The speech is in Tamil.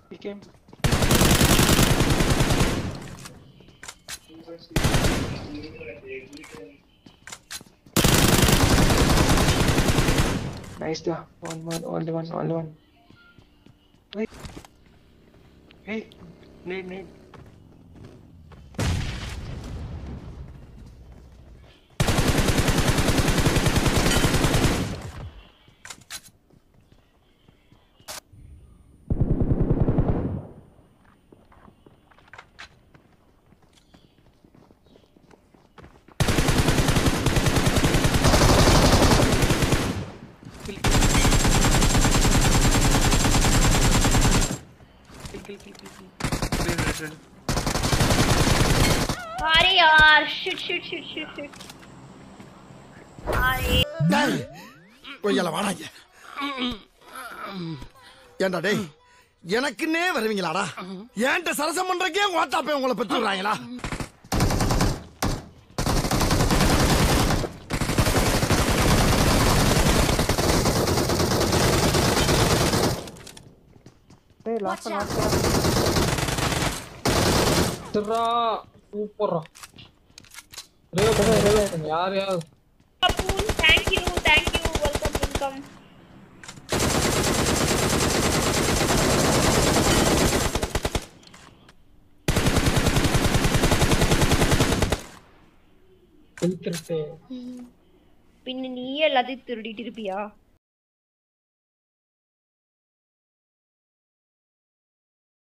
He came. Nice da. One, one, only one, only one. Wait. Hey, need, need. Kill, kill. Kill, kill, kill, kill, kill. Wait, wait, wait. अरे यार shit shit shit shit shit अरे டேய் கொய்யால வாடாங்க ஏண்டா டேய் எனக்குன்னே வருவீங்களாடா ஏன்ட்ட சரசம் பண்றக்கே உங்க ஓட்டாப்பே உங்களை பெற்று விடுறாங்களா Hey, last one, last one. சிறா சூப்பர்ரா ரேவ் பண்ணு ரேவ் பண்ணு யார் யார் Kapul, thank you, thank you, welcome, welcome. செலுத்திருட்டு பின்ன நீயே எல்லாத்தையும் திருடிட்டு இருப்பியா